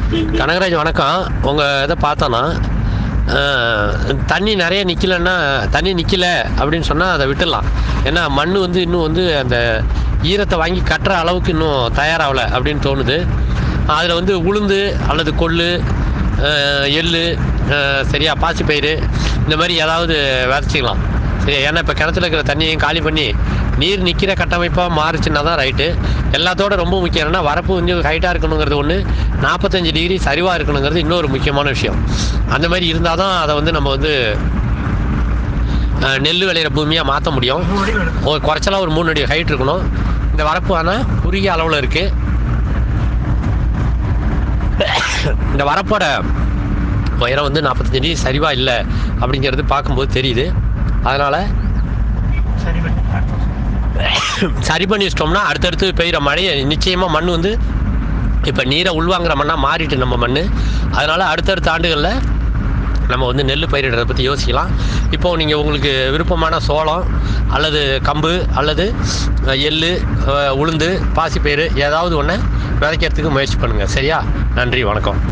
கனகராஜ் வணக்கம் உங்கள் இதை பார்த்தோன்னா அஹ், தண்ணி நிறைய நிற்கலன்னா தண்ணி நிற்கல அப்படின்னு சொன்னால் அதை விட்டுடலாம் ஏன்னா மண் வந்து இன்னும் வந்து அந்த ஈரத்தை வாங்கி கட்டுற அளவுக்கு இன்னும் தயாராகலை அப்படின்னு தோணுது அதில் வந்து உளுந்து அல்லது கொள்ளு அஹ், எள்ளு அஹ், சரியா பாசிப்பயிறு இந்த மாதிரி ஏதாவது விதைச்சிக்கலாம் சரி ஏன்னா இப்போ கிணத்துல இருக்கிற தண்ணியையும் காலி பண்ணி நீர் நிற்கிற கட்டமைப்பாக மாறுச்சுன்னா தான் ரைட்டு எல்லாத்தோட ரொம்ப முக்கியம் என்னன்னா வரப்பு கொஞ்சம் ஹைட்டாக இருக்கணுங்கிறது ஒன்று நாற்பத்தஞ்சு டிகிரி சரிவாக இருக்கணுங்கிறது இன்னொரு முக்கியமான விஷயம் அந்த மாதிரி இருந்தால் தான் அதை வந்து நம்ம வந்து அஹ், நெல் விளையிற பூமியாக மாற்ற முடியும் ஒரு குறைச்சலாக ஒரு மூணு அடி ஹைட் இருக்கணும் இந்த வரப்பு ஆனால் குறுகிய அளவில் இருக்குது இந்த வரப்போட உயரம் வந்து நாற்பத்தஞ்சு அடி சரிவாக இல்லை அப்படிங்கிறது பார்க்கும்போது தெரியுது அதனால் சரி பண்ணி சரி பண்ணி வச்சிட்டோம்னா அடுத்தடுத்து பெய்கிற மழையை நிச்சயமாக மண் வந்து இப்போ நீரை உள்வாங்குற மண்ணாக மாறிட்டு நம்ம மண் அதனால் அடுத்தடுத்த ஆண்டுகளில் நம்ம வந்து நெல் பயிரிடுறதை பற்றி யோசிக்கலாம் இப்போ நீங்கள் உங்களுக்கு விருப்பமான சோளம் அல்லது கம்பு அல்லது அஹ், எள்ளு அஹ், உளுந்து பாசிப்பயிறு ஏதாவது ஒன்று விதைக்கிறதுக்கு முயற்சி பண்ணுங்கள் சரியா நன்றி வணக்கம்